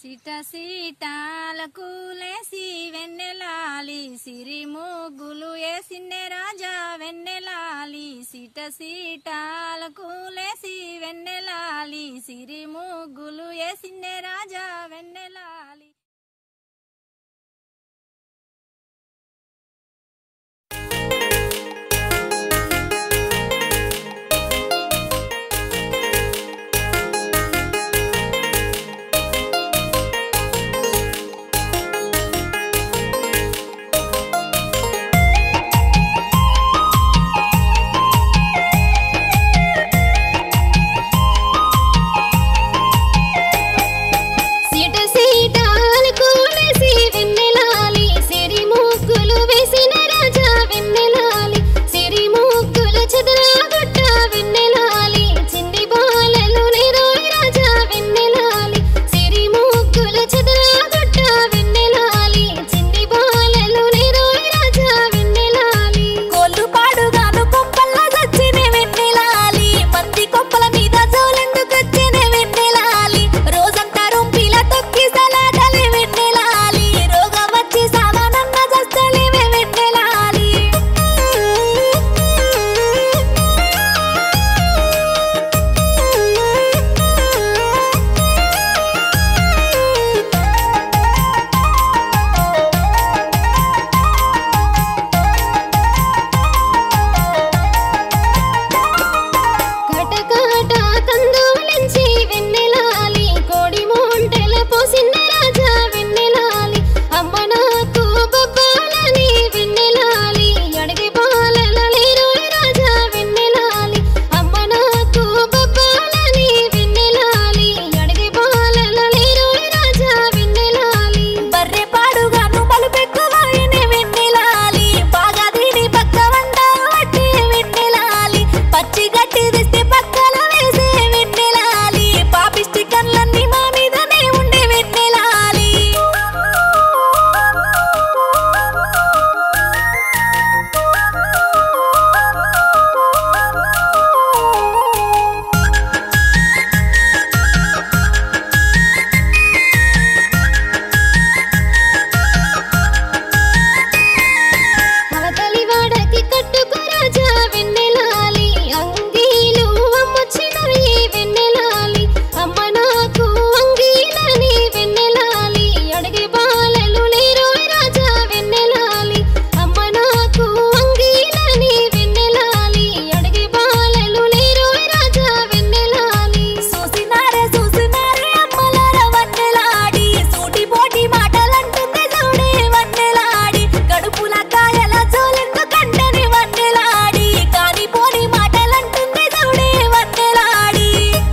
సిట సీటాలకు లేసి వెన్నెలాలి సిరి ముగ్గులు వేసిండే రాజా వెన్నెలాలి సిట సీటాలకు లేసి వెన్నెలాలి సిరి ముగ్గులు వేసిండే రాజా వెన్నెలాలి సీట సీటాలకు లేసి వెన్నెలాలి సిరి ముగ్గులు వేసిన రాజా వెన్నెలాలి సిరి ముగ్గులు చదరాగుట్ట వెన్నెలాలి చింది బాలలు నిరోయి రాజా వెన్నెలాలి సిరి ముగ్గులు చదరాగుట్ట వెన్నెలాలి చింది బాలలు నిరోయి రాజా వెన్నెలాలి కోళ్ళు పాడుగాను కొంపల్లా చచ్చిన వెన్నెలాలి మంది కొంపల మీద జోలెందుకొచ్చిన వెన్నెలాలి రోజంతా రొంపిల తొక్కి సలాటలే వెన్నెలాలి రోగం వచ్చి సామానన్న చస్తలేవే వెన్నెలాలి కటకట కందువలించి వెన్నెలాలి కోడి మోంటెల పోసిన రాజా వెన్నెలాలి అమ్మ నాకు బొబ్బాలని వెన్నెలాలి అడిగి బాలల లేరోయ్ రాజా వెన్నెలాలి అమ్మ నాకు బొబ్బాలని వెన్నెలాలి అడిగి బాలల లేరోయ్ రాజా వెన్నెలాలి బర్రె పాడుగాను బలుపెక్కువైన వెన్నెలాలి బాగా తిని పక్క వంట వట్టి వెన్నెలాలి పచ్చి గట్టి తెస్తే పక్కన వేసే వెన్నెలాలి పాపిష్టి కళ్ళన్నీ మా మీదనే ఉండే వెన్నెలాలి అవతలి వాడకి కట్టుకు రాజా వెన్నెలాలి అంగీలు అమ్మొచ్చినవి వెన్నెలాలి అమ్మ నాకు అంగీలని వెన్నెలాలి అడిగి బాలలు లేరోయ్ రాజా వెన్నెలాలి అమ్మ నాకు అంగీలని వెన్నెలాలి అడిగి బాలలు లేరోయ్ రాజా వెన్నెలాలి చూసినారే చూసినారే అమ్మలార వన్నెలాడి సూటి పోటీ మాటలంటుంది చూడే వన్నెలాడి కడుపుల కాయల జోలెందు కంటని వన్నెలాడి కాని పోని మాటలంటుంది చూడే వన్నెలాడి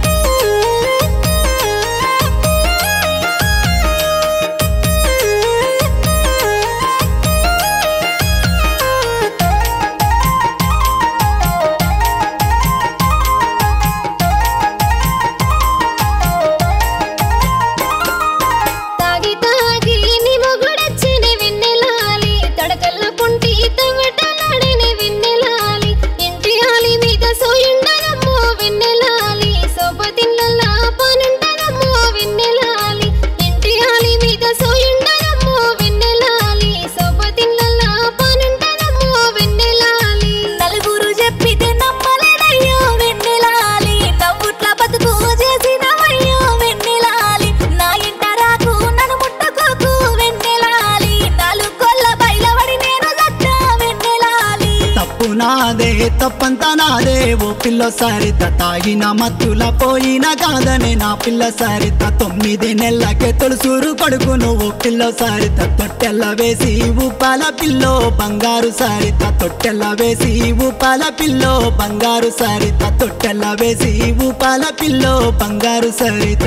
తాగి తాగి నీ మొగుడొచ్చిన వెన్నెలాలి తడకల్ల పుంటి తవ్వటలాడిన వెన్నెలాలి ఇంటి ఆలి మీద సోయుండనమ్మో వెన్నెలాలి సోపతిళ్ళల్లా పనుంటనమ్మో వెన్నెలాలి ఇంటి ఆలి మీద సోయుండనమ్మో వెన్నెలాలి సోపతిళ్ళల్లా పనుంటనమ్మో వెన్నెలాలి నలుగురు చెప్పితే నమ్మలేదయ్యో వెన్నెలాలి నవ్వుట్ల బతుకు చేసినవయ్యో వెన్నెలాలి నా ఇంట రాకు నన్ను ముట్టుకోకు వెన్నెలాలి నాలుగు కొల్ల బయలబడి నేను చచ్చా వెన్నెలాలి తప్పు నాదే తప్పంతా నాదే ఓ పిల్ల సరిత తాగిన మత్తుల పోయిన కాదనే నా పిల్ల సరిత తొమ్మిది నెలలకే తొలుసూరు కొడుకును ఓ పిల్ల సరిత తొట్టెల్ల వేసి ఊపాల పిల్లో బంగారు సరిత తొట్టెల్ల వేసి ఊపాల పిల్లో బంగారు సరిత తొట్టెల్ల వేసి ఊపాల పిల్లో బంగారు Saritha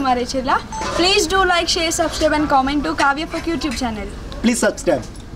Marecherla. Please do like, share, subscribe and comment to Kavya Pak YouTube channel. Please subscribe